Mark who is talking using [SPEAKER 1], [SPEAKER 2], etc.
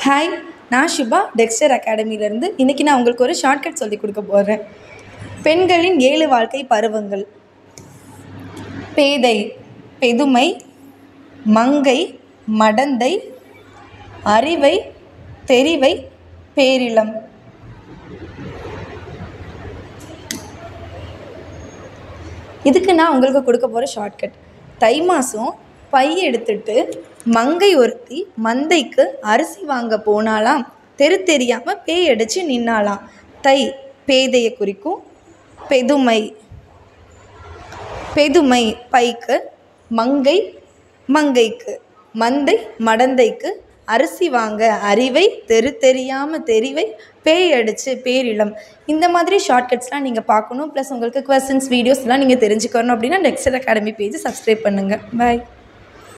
[SPEAKER 1] hi நான் Shubha Dexter அகாடமியிலேருந்து இன்றைக்கி நான் உங்களுக்கு ஒரு ஷார்ட்கட் சொல்லிக் கொடுக்க போகிறேன் பெண்களின் ஏழு வாழ்க்கை பருவங்கள் பேதை பெதுமை மங்கை மடந்தை அறிவை தெரிவை பேரிளம் இதுக்கு நான் உங்களுக்கு கொடுக்க போகிற ஷார்ட்கட் தை மாதம் பை எடுத்துட்டு மங்கை ஒருத்தி மந்தைக்கு அரிசி வாங்க போனாலாம் தெரு தெரியாமல் பேய் அடித்து நின்னாலாம் தை பேதையை குறிக்கும் பெதுமை பெதுமை பைக்கு மங்கை மங்கைக்கு மந்தை மடந்தைக்கு அரிசி வாங்க அறிவை தெரு தெரியாமல் தெரிவை பேய் அடித்து பேரிளம் இந்த மாதிரி ஷார்ட்கட்ஸ்லாம் நீங்கள் பார்க்கணும் ப்ளஸ் உங்களுக்கு கொஸ்டின்ஸ் வீடியோஸ்லாம் நீங்கள் தெரிஞ்சுக்கணும் அப்படின்னா நெக்ஸ்ட் அகாடமி பேஜ் சப்ஸ்கிரைப் பண்ணுங்கள் பாய்